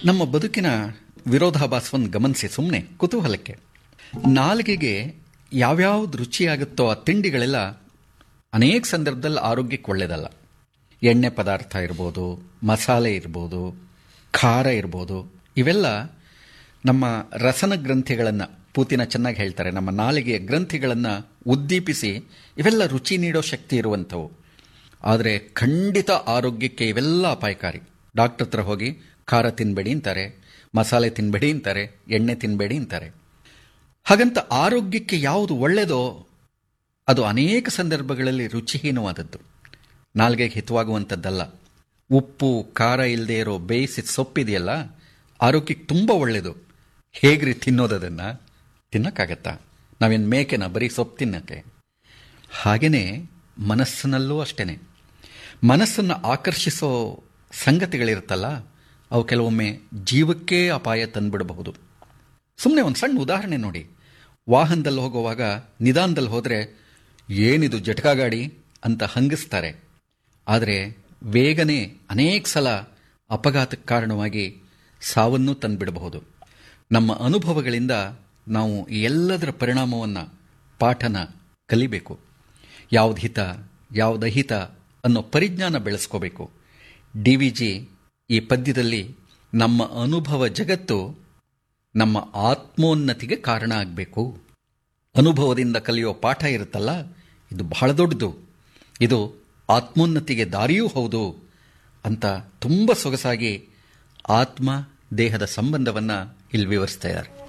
ನಮ್ಮ ಬದುಕಿನ ವಿರೋಧಾಭಾಸವನ್ನು ಗಮನಿಸಿ ಸುಮ್ಮನೆ ಕುತೂಹಲಕ್ಕೆ ನಾಲಿಗೆಗೆ ಯಾವ್ಯಾವ್ದು ರುಚಿಯಾಗುತ್ತೋ ಆ ತಿಂಡಿಗಳೆಲ್ಲ ಅನೇಕ ಸಂದರ್ಭದಲ್ಲಿ ಆರೋಗ್ಯಕ್ಕೆ ಒಳ್ಳೆಯದಲ್ಲ ಎಣ್ಣೆ ಪದಾರ್ಥ ಇರ್ಬೋದು ಮಸಾಲೆ ಇರ್ಬೋದು ಖಾರ ಇರ್ಬೋದು ಇವೆಲ್ಲ ನಮ್ಮ ರಸನ ಗ್ರಂಥಿಗಳನ್ನು ಪೂತಿನ ಚೆನ್ನಾಗಿ ಹೇಳ್ತಾರೆ ನಮ್ಮ ನಾಲಿಗೆಯ ಗ್ರಂಥಿಗಳನ್ನು ಉದ್ದೀಪಿಸಿ ಇವೆಲ್ಲ ರುಚಿ ನೀಡೋ ಶಕ್ತಿ ಇರುವಂಥವು ಆದರೆ ಖಂಡಿತ ಆರೋಗ್ಯಕ್ಕೆ ಇವೆಲ್ಲ ಅಪಾಯಕಾರಿ ಡಾಕ್ಟರ್ ಹತ್ರ ಹೋಗಿ ಖಾರ ತಿನ್ಬೇಡಿ ಅಂತಾರೆ ಮಸಾಲೆ ತಿನ್ಬೇಡಿ ಅಂತಾರೆ ಎಣ್ಣೆ ತಿನ್ಬೇಡಿ ಅಂತಾರೆ ಹಾಗಂತ ಆರೋಗ್ಯಕ್ಕೆ ಯಾವುದು ಒಳ್ಳೆಯದೋ ಅದು ಅನೇಕ ಸಂದರ್ಭಗಳಲ್ಲಿ ರುಚಿಹೀನವಾದದ್ದು ನಾಲ್ಗೆಗೆ ಹಿತವಾಗುವಂಥದ್ದಲ್ಲ ಉಪ್ಪು ಖಾರ ಇಲ್ಲದೆ ಇರೋ ಬೇಯಿಸಿದ ಸೊಪ್ಪಿದೆಯಲ್ಲ ಆರೋಗ್ಯಕ್ಕೆ ತುಂಬ ಒಳ್ಳೆಯದು ಹೇಗ್ರಿ ತಿನ್ನೋದನ್ನು ತಿನ್ನಕ್ಕಾಗತ್ತಾ ನಾವೇನು ಮೇಕೆನ ಬರೀ ಸೊಪ್ಪು ತಿನ್ನಕ್ಕೆ ಹಾಗೆಯೇ ಮನಸ್ಸಿನಲ್ಲೂ ಅಷ್ಟೇ ಮನಸ್ಸನ್ನು ಆಕರ್ಷಿಸೋ ಸಂಗತಿಗಳಿರುತ್ತಲ್ಲ ಅವು ಕೆಲವೊಮ್ಮೆ ಜೀವಕ್ಕೇ ಅಪಾಯ ತಂದುಬಿಡಬಹುದು ಸುಮ್ಮನೆ ಒಂದು ಸಣ್ಣ ಉದಾಹರಣೆ ನೋಡಿ ವಾಹನದಲ್ಲಿ ಹೋಗುವಾಗ ನಿಧಾನದಲ್ಲಿ ಹೋದರೆ ಏನಿದು ಜಟಕಾ ಗಾಡಿ ಅಂತ ಹಂಗಿಸ್ತಾರೆ ಆದರೆ ಬೇಗನೆ ಅನೇಕ ಸಲ ಅಪಘಾತಕ್ಕೆ ಕಾರಣವಾಗಿ ಸಾವನ್ನು ತಂದುಬಿಡಬಹುದು ನಮ್ಮ ಅನುಭವಗಳಿಂದ ನಾವು ಈ ಎಲ್ಲದರ ಪರಿಣಾಮವನ್ನು ಪಾಠನ ಕಲಿಬೇಕು ಯಾವ್ದು ಹಿತ ಯಾವ್ದು ಅಹಿತ ಅನ್ನೋ ಪರಿಜ್ಞಾನ ಬೆಳೆಸ್ಕೋಬೇಕು ಡಿ ವಿ ಜಿ ಈ ಪದ್ಯದಲ್ಲಿ ನಮ್ಮ ಅನುಭವ ಜಗತ್ತು ನಮ್ಮ ಆತ್ಮೋನ್ನತಿಗೆ ಕಾರಣ ಆಗಬೇಕು ಅನುಭವದಿಂದ ಕಲಿಯೋ ಪಾಠ ಇರುತ್ತಲ್ಲ ಇದು ಬಹಳ ದೊಡ್ಡದು ಇದು ಆತ್ಮೋನ್ನತಿಗೆ ದಾರಿಯೂ ಹೌದು ಅಂತ ತುಂಬ ಸೊಗಸಾಗಿ ಆತ್ಮ ದೇಹದ ಸಂಬಂಧವನ್ನು ಇಲ್ಲಿ ವಿವರಿಸ್ತಾ ಇದ್ದಾರೆ